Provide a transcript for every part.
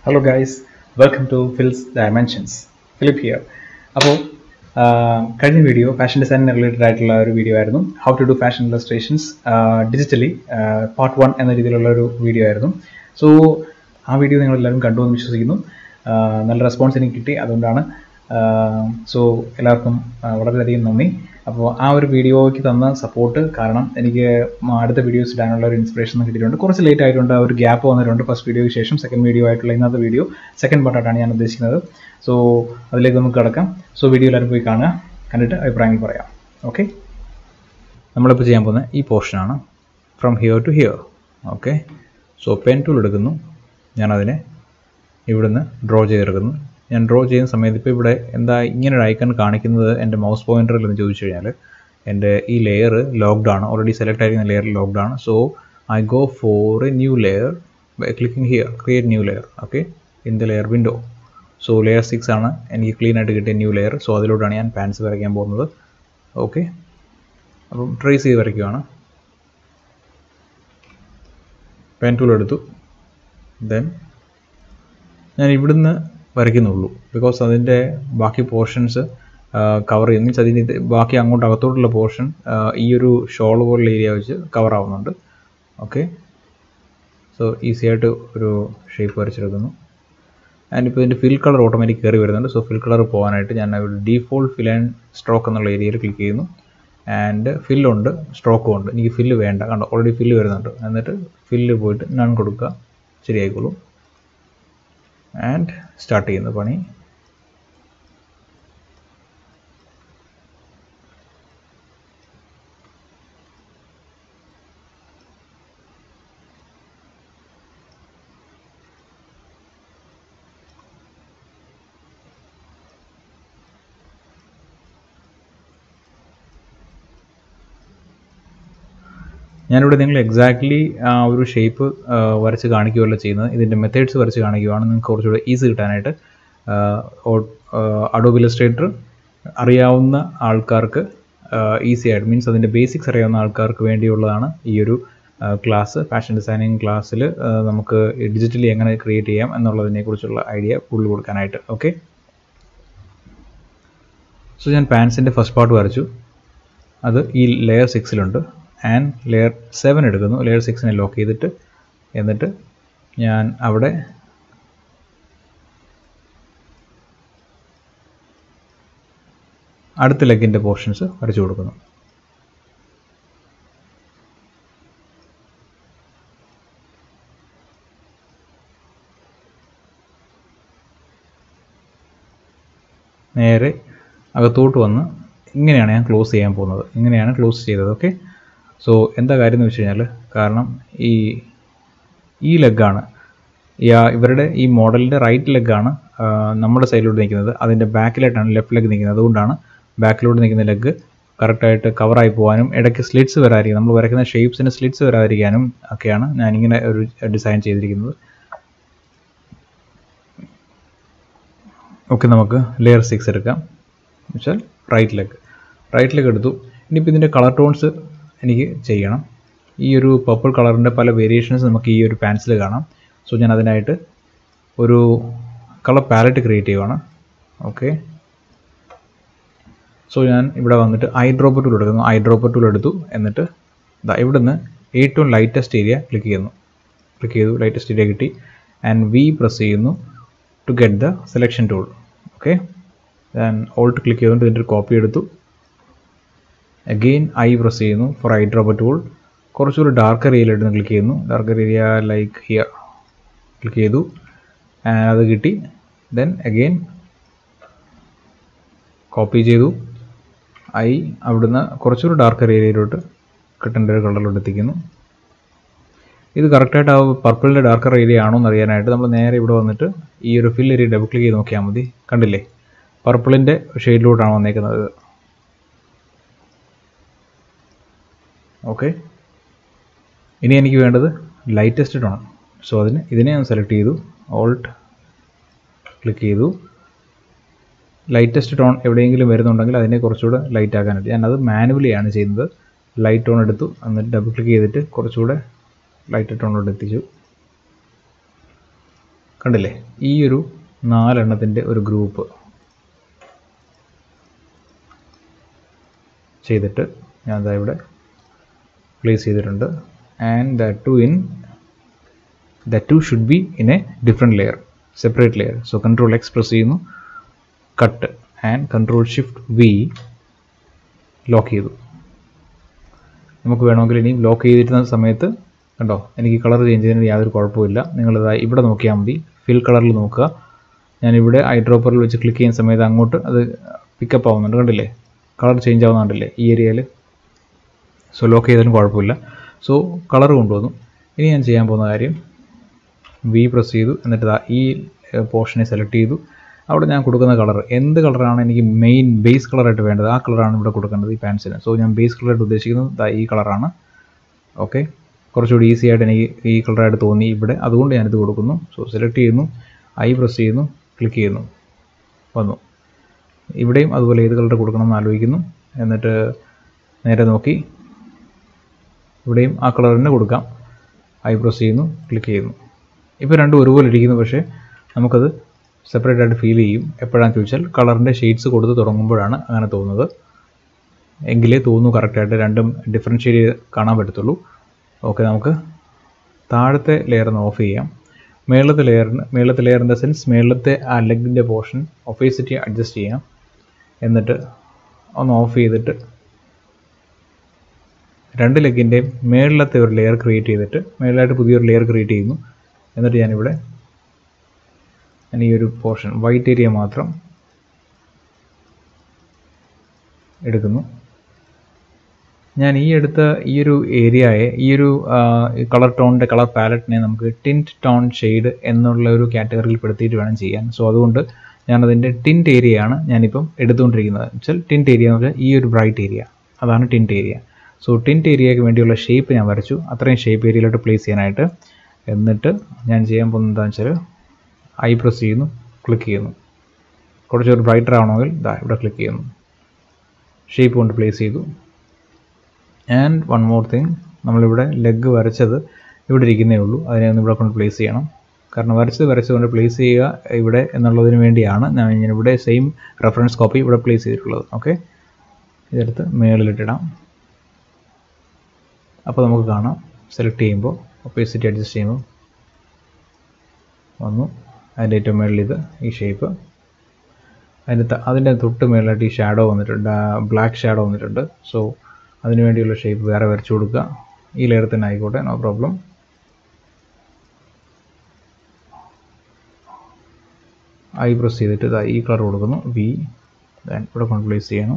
hello guys welcome to Phil's dimensions Philip here അപ്പോൾ കഴിഞ്ഞ video fashion ഡിസൈനിന് related ആയിട്ടുള്ള ഒരു വീഡിയോ ആയിരുന്നു how to do fashion illustrations digitally part one എന്ന രീതിയിലുള്ള ഒരു വീഡിയോ ആയിരുന്നു സോ ആ വീഡിയോ നിങ്ങൾ എല്ലാവരും കണ്ടു എന്ന് വിശ്വസിക്കുന്നു ആഹ് നല്ല റെസ്പോൺസ് എനിക്ക് കിട്ടി അതുകൊണ്ടാണ് സോ എല്ലാവർക്കും ആഹ് വളരെയധികം നന്ദി അപ്പോൾ ആ ഒരു വീഡിയോയ്ക്ക് തന്ന സപ്പോർട്ട് കാരണം എനിക്ക് മ- അടുത്ത വീഡിയോസ് ഇടാനുള്ള ഒരു ഇൻസ്പിറേഷൻ കിട്ടിയിട്ടുണ്ട് കുറച്ച് ലേറ്റ് ആയിട്ടുണ്ട് ആ ഒരു ഗ്യാപ്പ് വന്നിട്ടുണ്ട് ഫസ്റ്റ് വീഡിയോയ്ക്ക് ശേഷം സെക്കൻഡ് വീഡിയോ ആയിട്ടുള്ള ഇന്നത്തെ വീഡിയോ സെക്കൻഡ് പാർട്ടായിട്ടാണ് ഞാൻ ഉദ്ദേശിക്കുന്നത് സോ അതിലേക്ക് നമുക്ക് കിടക്കാം സോ വീഡിയോ എല്ലാവരും പോയി കാണുക കണ്ടിട്ട് അഭിപ്രായങ്ങൾ പറയാം ഓക്കെ നമ്മളിപ്പോൾ ചെയ്യാൻ പോകുന്ന ഈ പോർഷനാണ് from here to here okay so pen tool എടുക്കുന്നു ഞാനതിനെ ഇവിടുന്ന് ഡ്രോ ചെയ്തെടുക്കുന്നു ഞാൻ ഡ്രോ ചെയ്യുന്ന സമയത്ത് ഇപ്പോൾ ഇവിടെ എന്താ ഇങ്ങനെ ഒരു ഐക്കൺ കാണിക്കുന്നത് എൻ്റെ മൗസ് പോയിന്ററിൽ എന്ന് ചോദിച്ചു കഴിഞ്ഞാൽ എൻ്റെ ഈ ലെയർ ലോക്ക്ഡ് ആണ് ഓൾറെഡി സെലക്ട് ആയിരിക്കുന്ന ലെയർ ലോക്ക്ഡ് ആണ് so I go for a new layer by clicking here create new layer okay in the layer window so layer six ആണ് എനിക്ക് ക്ലീൻ ആയിട്ട് കിട്ടിയ ന്യൂ ലെയർ സോ അതിലൂടെയാണ് ഞാൻ pants വരയ്ക്കാൻ പോകുന്നത് ഓക്കെ അപ്പം ട്രേസ് ചെയ്ത് വരയ്ക്കുകയാണ് പെൻ ടൂൾ എടുത്തു ദെൻ ഞാൻ ഇവിടുന്ന് വരയ്ക്കുന്നുള്ളൂ ബിക്കോസ് അതിൻ്റെ ബാക്കി പോർഷൻസ് കവർ ചെയ്യും മീൻസ് അതിന് ഇത് ബാക്കി അങ്ങോട്ട് അകത്തോട്ടുള്ള പോർഷൻ ഈ ഒരു ഷോൾ പോലുള്ള ഏരിയ വെച്ച് കവർ ആവുന്നുണ്ട് ഓക്കെ സോ ഈസി ആയിട്ട് ഒരു ഷേപ്പ് വരച്ചെടുക്കുന്നു ആൻഡ് ഇപ്പോൾ ഇതിൻ്റെ ഫിൽ കളർ ഓട്ടോമാറ്റിക് കയറി വരുന്നുണ്ട് സോ ഫിൽ കളർ പോകാനായിട്ട് ഞാൻ ഒരു ഡീഫോൾട്ട് ഫിൽ ആൻഡ് സ്ട്രോക്ക് എന്നുള്ള ഏരിയയിൽ ക്ലിക്ക് ചെയ്യുന്നു ആൻഡ് ഫില്ലുണ്ട് സ്ട്രോക്കും ഉണ്ട് എനിക്ക് ഫില്ല് വേണ്ട കണ്ടോ ഓൾറെഡി ഫില്ല് വരുന്നുണ്ട് എന്നിട്ട് ഫില്ല് പോയിട്ട് നൺ കൊടുക്കുക ശരിയായിക്കോളും ആൻഡ് സ്റ്റാർട്ട് ചെയ്യുന്ന പണി ഞാനിവിടെ നിങ്ങൾ എക്സാക്ട്ലി ആ ഒരു ഷേപ്പ് വരച്ച് കാണിക്കുകയല്ല ചെയ്യുന്നത് ഇതിൻ്റെ മെത്തേഡ്സ് വരച്ച് കാണിക്കുകയാണ് നിങ്ങൾക്ക് കുറച്ചുകൂടെ ഈസി കിട്ടാനായിട്ട് അഡോബ് ഇലസ്ട്രേറ്റർ അറിയാവുന്ന ആൾക്കാർക്ക് ഈസി ആയിട്ട് മീൻസ് അതിൻ്റെ ബേസിക്സ് അറിയാവുന്ന ആൾക്കാർക്ക് വേണ്ടിയുള്ളതാണ് ഈ ഒരു ക്ലാസ് ഫാഷൻ ഡിസൈനിങ് ക്ലാസ്സിൽ നമുക്ക് ഡിജിറ്റലി എങ്ങനെ ക്രിയേറ്റ് ചെയ്യാം എന്നുള്ളതിനെ കുറിച്ചുള്ള ഐഡിയ കൂടുതൽ കൊടുക്കാനായിട്ട് ഓക്കെ സോ ഞാൻ പാൻസിൻ്റെ ഫസ്റ്റ് പാർട്ട് വരച്ചു അത് ഈ ലെയർ സിക്സിലുണ്ട് ആൻഡ് ലെയർ സെവൻ എടുക്കുന്നു ലെയർ സിക്സിനെ ലോക്ക് ചെയ്തിട്ട് എന്നിട്ട് ഞാൻ അവിടെ അടുത്ത ലെഗിൻ്റെ പോർഷൻസ് വരച്ചു കൊടുക്കുന്നു നേരെ അകത്തോട്ട് വന്ന് ഇങ്ങനെയാണ് ഞാൻ ക്ലോസ് ചെയ്യാൻ പോകുന്നത് ഇങ്ങനെയാണ് ക്ലോസ് ചെയ്തത് ഓക്കെ സോ എന്താ കാര്യം എന്ന് വെച്ച് കഴിഞ്ഞാൽ കാരണം ഈ ഈ ലെഗാണ് ഈ ആ ഇവരുടെ ഈ മോഡലിൻ്റെ റൈറ്റ് ലെഗാണ് നമ്മുടെ സൈഡിലോട്ട് നിൽക്കുന്നത് അതിൻ്റെ ബാക്കിലായിട്ടാണ് ലെഫ്റ്റ് ലെഗ് നിൽക്കുന്നത് അതുകൊണ്ടാണ് ബാക്കിലോട്ട് നിൽക്കുന്ന ലെഗ് കറക്റ്റായിട്ട് കവറായി പോകാനും ഇടയ്ക്ക് സ്ലിറ്റ്സ് വരാതിരിക്കും നമ്മൾ വരയ്ക്കുന്ന ഷേപ്സിന് സ്ലിറ്റ്സ് വരാതിരിക്കാനും ഒക്കെയാണ് ഞാനിങ്ങനെ ഒരു ഡിസൈൻ ചെയ്തിരിക്കുന്നത് ഓക്കെ നമുക്ക് ലെയർ സിക്സ് എടുക്കാം വെച്ചാൽ റൈറ്റ് ലെഗ് റൈറ്റ് ലെഗ് എടുത്തു ഇനിയിപ്പോൾ ഇതിൻ്റെ കളർ ടോൺസ് എനിക്ക് ചെയ്യണം ഈ ഒരു പർപ്പിൾ കളറിൻ്റെ പല വേരിയേഷൻസ് നമുക്ക് ഈ ഒരു പാൻസിൽ കാണാം സോ ഞാൻ അതിനായിട്ട് ഒരു കളർ പാലറ്റ് ക്രിയേറ്റ് ചെയ്യുവാണ് ഓക്കെ സോ ഞാൻ ഇവിടെ വന്നിട്ട് ഐ ഡ്രോപ്പർ ടൂൾ എടുക്കുന്നു ഐ ഡ്രോപ്പർ ടൂൾ എടുത്തു എന്നിട്ട് ദാ ഇവിടുന്ന് ഏറ്റവും ലൈറ്റസ്റ്റ് ഏരിയ ക്ലിക്ക് ചെയ്യുന്നു ക്ലിക്ക് ചെയ്തു ലൈറ്റസ്റ്റ് ഏരിയ കിട്ടി ആൻഡ് വി പ്രസ് ചെയ്യുന്നു to get the selection tool okay ഞാൻ ഓൾട്ട് ക്ലിക്ക് ചെയ്തുകൊണ്ട് ഇതിൻ്റെ ഒരു കോപ്പി എടുത്തു അഗെയിൻ ഐ പ്രസ് ചെയ്യുന്നു ഫോർ ഐ ഡ്രോപ്പ് ടൂൾ കുറച്ചുകൂടി ഡാർക്കർ ഏരിയയിലെടുത്ത് ക്ലിക്ക് ചെയ്യുന്നു darker area like here click ചെയ്തു ആൻഡ് അത് കിട്ടി ദെൻ അഗെയിൻ കോപ്പി ചെയ്തു ഐ അവിടുന്ന് കുറച്ചുകൂടി ഡാർക്കർ ഏരിയയിലോട്ട് കിട്ടേണ്ട ഒരു കളറിലോട്ട് എത്തിക്കുന്നു ഇത് കറക്റ്റായിട്ട് ആ പർപ്പിളിൻ്റെ ഡാർക്കർ ഏരിയ ആണോ എന്ന് അറിയാനായിട്ട് നമ്മൾ നേരെ ഇവിടെ വന്നിട്ട് ഈ ഒരു ഫിൽ ഏരിയ ഡബിൾ ക്ലിക്ക് ചെയ്ത് നോക്കിയാൽ മതി കണ്ടില്ലേ പർപ്പിളിൻ്റെ ഷെയ്ഡിലോട്ടാണ് വന്നേക്കുന്നത് ഓക്കെ ഇനി എനിക്ക് വേണ്ടത് ലൈറ്റസ്റ്റ് ടോൺ സോ അതിന് ഇതിനെ ഞാൻ സെലക്ട് ചെയ്തു ഓൾട്ട് ക്ലിക്ക് ചെയ്തു ലൈറ്റസ്റ്റ് ടോൺ എവിടെയെങ്കിലും വരുന്നുണ്ടെങ്കിൽ അതിനെ കുറച്ചുകൂടെ ലൈറ്റ് ആക്കാനായിട്ട് ഞാനത് മാനുവലിയാണ് ചെയ്യുന്നത് ലൈറ്റ് ടോൺ എടുത്തു എന്നിട്ട് ഡബിൾ ക്ലിക്ക് ചെയ്തിട്ട് കുറച്ചുകൂടെ ലൈറ്റ് ടോണിലോട്ട് എത്തിച്ചു കണ്ടില്ലേ ഈ ഒരു നാലെണ്ണത്തിൻ്റെ ഒരു ഗ്രൂപ്പ് ചെയ്തിട്ട് ഞാൻ ദാ ഇവിടെ പ്ലേസ് ചെയ്തിട്ടുണ്ട് and the two in the two should be in a different layer separate layer so control X press ചെയ്യുന്നു cut and control shift V lock ചെയ്തു നമുക്ക് വേണമെങ്കിൽ ഇനി ലോക്ക് ചെയ്തിരുന്ന സമയത്ത് കണ്ടോ എനിക്ക് കളർ ചേഞ്ച് ചെയ്യുന്നതിന് യാതൊരു കുഴപ്പമില്ല നിങ്ങളിത് ഇവിടെ നോക്കിയാൽ മതി ഫിൽ കളറിൽ നോക്കുക ഞാനിവിടെ ഐ ഡ്രോപ്പറിൽ വെച്ച് ക്ലിക്ക് ചെയ്യുന്ന സമയത്ത് അങ്ങോട്ട് അത് പിക്കപ്പ് ആവുന്നുണ്ട് കണ്ടില്ലേ കളർ ചേഞ്ച് ആവുന്നുണ്ടല്ലേ ഈ ഏരിയയിൽ സോ ലോക്ക് ചെയ്താലും കുഴപ്പമില്ല സോ കളർ കൊണ്ടുവന്നു ഇനി ഞാൻ ചെയ്യാൻ പോകുന്ന കാര്യം വി പ്രസ് ചെയ്തു എന്നിട്ട് ദാ ഈ പോർഷനെ സെലക്ട് ചെയ്തു അവിടെ ഞാൻ കൊടുക്കുന്ന കളർ എന്ത് കളറാണ് എനിക്ക് മെയിൻ ബേസ് കളറായിട്ട് വേണ്ടത് ആ കളറാണ് ഇവിടെ കൊടുക്കേണ്ടത് ഈ പാൻസിന് സോ ഞാൻ ബേസ് കളറായിട്ട് ഉദ്ദേശിക്കുന്നത് ദാ ഈ കളറാണ് ഓക്കെ കുറച്ചുകൂടി ഈസി ആയിട്ട് എനിക്ക് ഈ കളറായിട്ട് തോന്നി ഇവിടെ അതുകൊണ്ട് ഞാനിത് കൊടുക്കുന്നു സോ സെലക്ട് ചെയ്യുന്നു ഐ പ്രസ് ചെയ്യുന്നു ക്ലിക്ക് ചെയ്യുന്നു വന്നു ഇവിടെയും അതുപോലെ ഏത് കളർ കൊടുക്കണം എന്ന് ആലോചിക്കുന്നു എന്നിട്ട് നേരെ നോക്കി ഇവിടെയും ആ കളർ തന്നെ കൊടുക്കാം ഐ പ്രസ് ചെയ്യുന്നു ക്ലിക്ക് ചെയ്യുന്നു ഇപ്പോൾ രണ്ടും ഒരുപോലെ ഇരിക്കുന്നു പക്ഷേ നമുക്കത് സെപ്പറേറ്റ് ആയിട്ട് ഫീൽ ചെയ്യും എപ്പോഴാണെന്ന് ചോദിച്ചാൽ കളറിൻ്റെ ഷെയ്ഡ്സ് കൊടുത്ത് തുടങ്ങുമ്പോഴാണ് അങ്ങനെ തോന്നുന്നത് എങ്കിലേ തോന്നുന്നു കറക്റ്റായിട്ട് രണ്ടും ഡിഫറൻഷ്യേറ്റ് ചെയ്ത് കാണാൻ പറ്റത്തുള്ളൂ ഓക്കെ നമുക്ക് താഴത്തെ ലെയർ ഒന്ന് ഓഫ് ചെയ്യാം മേളത്തെ ലെയറിന് മേളത്തെ ലെയർ ഇൻ ദ സെൻസ് മേളത്തെ ആ ലെഗിൻ്റെ പോർഷൻ ഒഫേസിറ്റി അഡ്ജസ്റ്റ് ചെയ്യാം എന്നിട്ട് ഒന്ന് ഓഫ് ചെയ്തിട്ട് രണ്ട് ലെഗിൻ്റെ മേളിലത്തെ ഒരു ലെയർ ക്രിയേറ്റ് ചെയ്തിട്ട് മേളിലായിട്ട് പുതിയൊരു ലെയർ ക്രിയേറ്റ് ചെയ്യുന്നു എന്നിട്ട് ഞാനിവിടെ ഞാൻ ഈ ഒരു പോർഷൻ വൈറ്റ് ഏരിയ മാത്രം എടുക്കുന്നു ഞാൻ ഈ എടുത്ത ഈ ഒരു ഏരിയയെ ഈ ഒരു കളർ ടോണിൻ്റെ കളർ പാലറ്റിനെ നമുക്ക് ടിൻറ്റ് ടോൺ ഷെയ്ഡ് എന്നുള്ള ഒരു കാറ്റഗറിയിൽ പെടുത്തിയിട്ട് വേണം ചെയ്യാൻ സോ അതുകൊണ്ട് ഞാനതിൻ്റെ ടിൻറ്റ് ഏരിയയാണ് ഞാനിപ്പം എടുത്തുകൊണ്ടിരിക്കുന്നത് വെച്ചാൽ ടിൻറ്റ് ഏരിയ എന്ന് വെച്ചാൽ ഈ ഒരു ബ്രൈറ്റ് ഏരിയ അതാണ് ടിൻറ്റ് ഏരിയ സോ ടിൻറ്റ് ഏരിയയ്ക്ക് വേണ്ടിയുള്ള ഷേപ്പ് ഞാൻ വരച്ചു അത്രയും ഷേപ്പ് ഏരിയയിലോട്ട് പ്ലേസ് ചെയ്യാനായിട്ട് എന്നിട്ട് ഞാൻ ചെയ്യാൻ പോകുന്നത് എന്താണെന്ന് വെച്ചാൽ ഐ പ്രസ് ചെയ്യുന്നു ക്ലിക്ക് ചെയ്യുന്നു കുറച്ചൊരു ബ്രൈറ്റർ ആവണമെങ്കിൽ ഇതാ ഇവിടെ ക്ലിക്ക് ചെയ്യുന്നു ഷേപ്പ് കൊണ്ട് പ്ലേസ് ചെയ്തു ആൻഡ് വൺ മോർ തിങ് നമ്മളിവിടെ ലെഗ് വരച്ചത് ഇവിടെ ഇരിക്കുന്നേ ഉള്ളൂ അതിനെ ഒന്ന് ഇവിടെ കൊണ്ട് പ്ലേസ് ചെയ്യണം കാരണം വരച്ചത് വരച്ചുകൊണ്ട് പ്ലേസ് ചെയ്യുക ഇവിടെ എന്നുള്ളതിന് വേണ്ടിയാണ് ഞാൻ ഇങ്ങനെ ഇവിടെ സെയിം റെഫറൻസ് കോപ്പി ഇവിടെ പ്ലേസ് ചെയ്തിട്ടുള്ളത് ഓക്കെ ഇതെടുത്ത് മേളിലിട്ടിടാം അപ്പോൾ നമുക്ക് കാണാം സെലക്ട് ചെയ്യുമ്പോൾ ഒപ്പേസിറ്റി അഡ്ജസ്റ്റ് ചെയ്യുമ്പോൾ വന്നു അതിൻ്റെ ഏറ്റവും മേളിൽ ഇത് ഈ ഷേപ്പ് അതിൻ്റെ അതിൻ്റെ തൊട്ട് മേളിലായിട്ട് ഈ ഷാഡോ വന്നിട്ടുണ്ട് ബ്ലാക്ക് ഷാഡോ വന്നിട്ടുണ്ട് സോ അതിന് വേണ്ടിയുള്ള ഷേപ്പ് വേറെ വരച്ചു കൊടുക്കുക ഈ ലെയർ തന്നെ ആയിക്കോട്ടെ നോ പ്രോബ്ലം ഐ പ്രസ് ചെയ്തിട്ട് ഇതാ ഈ കളർ കൊടുക്കുന്നു വി ഇവിടെ കൊണ്ട് പ്ലേസ് ചെയ്യണം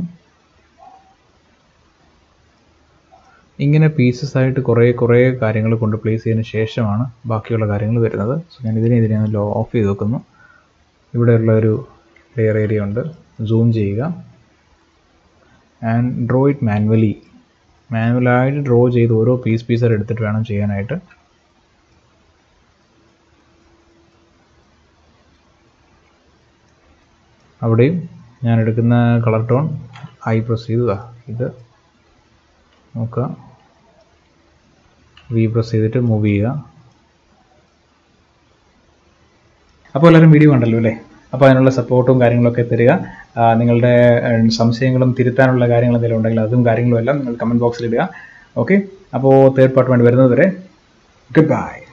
ഇങ്ങനെ പീസസ് ആയിട്ട് കുറേ കുറേ കാര്യങ്ങൾ കൊണ്ട് പ്ലേസ് ചെയ്തതിന് ശേഷമാണ് ബാക്കിയുള്ള കാര്യങ്ങൾ വരുന്നത് സോ ഞാൻ ഇതിനെ ഇതിനെ ലോ ഓഫ് ചെയ്ത് വെക്കുന്നു ഇവിടെയുള്ള ഒരു ലെയർ ഏരിയ ഉണ്ട് സൂം ചെയ്യുക ആൻഡ് ഡ്രോ ഇറ്റ് മാനുവലി മാനുവലായിട്ട് ഡ്രോ ചെയ്ത് ഓരോ പീസ് പീസർ എടുത്തിട്ട് വേണം ചെയ്യാനായിട്ട് അവിടെയും ഞാൻ എടുക്കുന്ന കളർ ടോൺ ഐ പ്രസ് ചെയ്തതാ ഇത് നോക്കുക വി പ്രസ് ചെയ്തിട്ട് മൂവ് ചെയ്യുക അപ്പോൾ എല്ലാവരും വീഡിയോ കണ്ടല്ലോ അല്ലേ അപ്പോൾ അതിനുള്ള സപ്പോർട്ടും കാര്യങ്ങളൊക്കെ തരിക നിങ്ങളുടെ സംശയങ്ങളും തിരുത്താനുള്ള കാര്യങ്ങൾ എന്തെങ്കിലും ഉണ്ടെങ്കിൽ അതും കാര്യങ്ങളും എല്ലാം നിങ്ങൾ കമൻറ്റ് ബോക്സിൽ ഇടുക ഓക്കെ അപ്പോൾ തേർഡ് പാർട്ട് വേണ്ടി വരുന്നത് വരെ ഗുഡ് ബൈ